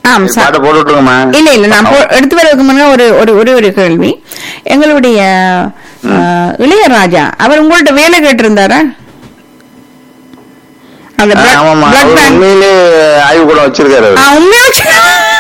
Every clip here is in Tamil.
ஆம் சார் பாட்டை போட்டு விட்டுருங்கம்மா இல்ல இல்ல நான் போ- எடுத்து வரதுக்கு முன்ன ஒரு ஒரு ஒரு ஒரு கேள்வி எங்களுடைய அஹ், இளையராஜா அவர் உங்கள்ட்ட வேலை கேட்டிருந்தாரா அந்த blood- ஆமாமா blood அவர் bank- உண்மையிலே ஆய்வு கூட வச்சிருக்காரு அவரு ஆ, உண்மையா வச்சு-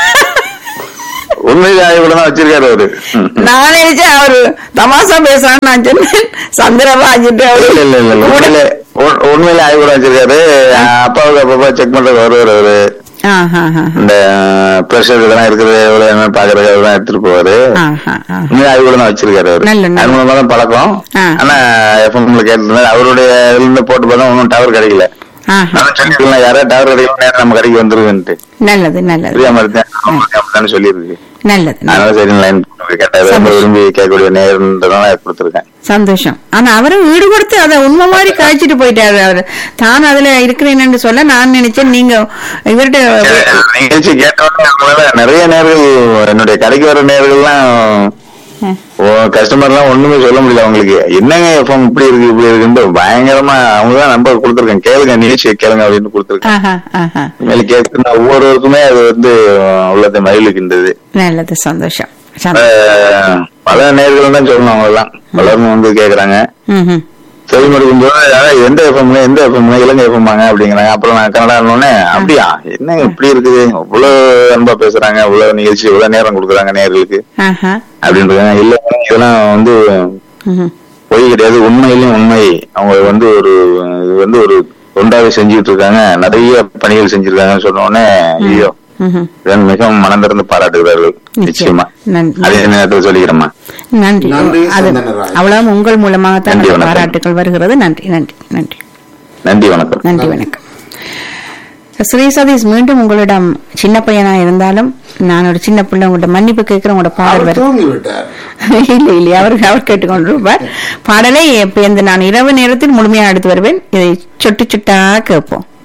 உண்மையிலே ஆய்வு கூட தான் வச்சிருக்காரு அவரு ம். நான் நினைச்சேன் அவரு தமாசா பேசுறான்னு நான் சொன்னேன் சந்திரபாஜிட்டு இல்ல இல்ல இல்ல இல்ல. உண்மையிலே உண்- உண்மையிலே ஆய்வு கூட வச்சிருக்காரு அப்பாவுக்கு அப்பப்ப செக் பண்றதுக்கு வருவாரு அவரு இந்த பிரஷர் இதெல்லாம் இருக்குது எவ்வளவு என்ன பாக்குறது அதெல்லாம் எடுத்துட்டு போவாரு உண்மையிலே ஆய்வு கூட தான் வச்சிருக்காரு அவரு நல்ல, நல்ல. அது மூலமா தான் பழக்கம் ஆ. ஆனா எஃப்எம்ல கேட்டிருந்தாரு அவருடைய இதுல இருந்து போட்டு பார்த்தா ஒன்னும் டவர் கிடைக்கல நான் சொல்லிருக்கலாம் யாராவது டவர் கிடைக்கல நேரம் நம்ம கடைக்கு வந்துருவேன்ட்டு நல்லது நல்லது தெரியாம இருந்தேன் அப்படித்தானே சொல்லியிருக்கு நல்லது நல்லது. அதனால சரி லைன் கேட்டாரு ரொம்ப சந்தோஷம். விரும்பி கேட்கக்கூடிய நேரம்ன்றதால கொடுத்துருக்கேன் சந்தோஷம் ஆனா அவரும் ஈடு கொடுத்து அதை உண்மை மாதிரி காய்ச்சிட்டு போயிட்டாரு அவரு தான் அதுல இருக்கிறேன்னு சொல்ல நான் நினைச்சேன் நீங்க இவர்கிட்ட நிகழ்ச்சி கேட்டோன்னே அவங்களால நிறைய நேர்கள் என்னுடைய கடைக்கு வர நேர்கள்லாம் கஸ்டமர் எல்லாம் ஒண்ணுமே சொல்ல முடியல அவங்களுக்கு என்னங்க எஃப்எம் இப்படி இருக்கு இப்படி இருக்குன்னு பயங்கரமா அவங்க தான் நம்பர் கொடுத்துருக்கேன் கேளுங்க நிகழ்ச்சியை கேளுங்க அப்படின்னு கொடுத்துருக்கேன் ஆஹா, ஆஹா. மேல கேட்குற ஒவ்வொருவருக்குமே அது வந்து உள்ளத்தை மகிழ்விக்கின்றது நல்லது சந்தோஷம் சந்தோஷம். அஹ், பல நேர்கள் தான் சொல்லணும் அவங்க எல்லாம் பலரும் வந்து கேக்குறாங்க ம்ஹும். செவிமடுக்கும் போது அதான் எந்த எஃப்எம் எந்த எஃப்எம் இலங்கை எஃப்எம்மாங்க அப்படிங்கிறாங்க அப்புறம் நான் கனடானோடனே அப்படியா என்ன இப்படி இருக்குது இவ்வளவு அன்பா பேசுறாங்க இவ்வளவு நிகழ்ச்சி இவ்வளவு நேரம் கொடுக்குறாங்க நேர்களுக்கு ஆஹா. அப்படின்றாங்க இல்ல இதெல்லாம் வந்து ம்ஹும். பொய் கிடையாது உண்மையிலும் உண்மை அவங்க வந்து ஒரு இது வந்து ஒரு தொண்டாவே செஞ்சுட்டு இருக்காங்க நிறைய பணிகள் செஞ்சிருக்காங்கன்னு சொன்ன உடனே ஐயோ ம்ஹும். இதன் மிகவும் மனம் திறந்து பாராட்டுகிறார்கள் நிச்சயமா நன்றி. அதே நேரத்தில் சொல்லிக்கிறேம்மா நன்றி நன்றி, அது சந்தனராஜ். அவ்வளவு உங்கள் மூலமாகத்தான் நன்றி, அந்த வணக்கம். பாராட்டுகள் வருகிறது நன்றி நன்றி நன்றி நன்றி வணக்கம் நன்றி வணக்கம் ஸ்ரீ சதீஷ் மீண்டும் உங்களிடம் சின்ன பையனா இருந்தாலும் நான் ஒரு சின்ன பிள்ளை உங்கள்ட்ட மன்னிப்பு கேட்கிறேன் உங்களோட பாடல் அவர் வரும் தூங்கி விட்டார் இல்லை இல்லை அவர் அவர் கேட்டுக்கொண்டிருப்பார் பாடலை இப்ப இந்த நான் இரவு நேரத்தில் முழுமையாக எடுத்து வருவேன் இதை சொட்டு சுட்டா கேட்போம்